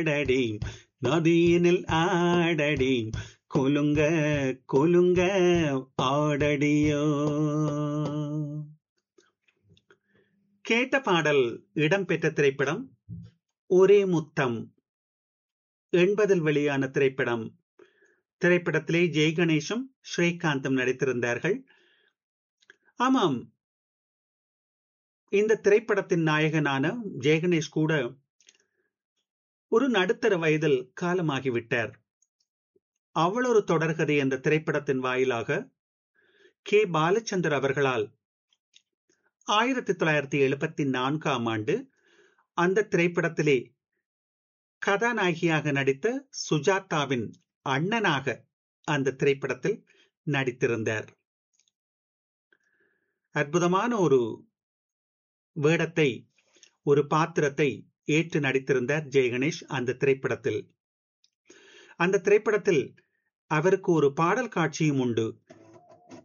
ஆடடி நதியினில் ஆடடி குலுங்க குலுங்க ஆடடியோ கேட்ட பாடல் இடம்பெற்ற திரைப்படம் ஒரே முத்தம் எண்பதில் வெளியான திரைப்படம் திரைப்படத்திலே ஜெய் கணேஷும் ஸ்ரீகாந்தும் நடித்திருந்தார்கள் ஆமாம் இந்த திரைப்படத்தின் நாயகனான ஜெயகணேஷ் கூட ஒரு நடுத்தர வயதில் காலமாகிவிட்டார் அவளொரு தொடர்கதை என்ற திரைப்படத்தின் வாயிலாக கே பாலச்சந்தர் அவர்களால் ஆயிரத்தி தொள்ளாயிரத்தி எழுபத்தி நான்காம் ஆண்டு அந்த திரைப்படத்திலே கதாநாயகியாக நடித்த சுஜாதாவின் அண்ணனாக அந்த திரைப்படத்தில் நடித்திருந்தார் அற்புதமான ஒரு வேடத்தை ஒரு பாத்திரத்தை ஏற்று நடித்திருந்தார் ஜெயகணேஷ் அந்த திரைப்படத்தில் அந்த திரைப்படத்தில் அவருக்கு ஒரு பாடல் காட்சியும் உண்டு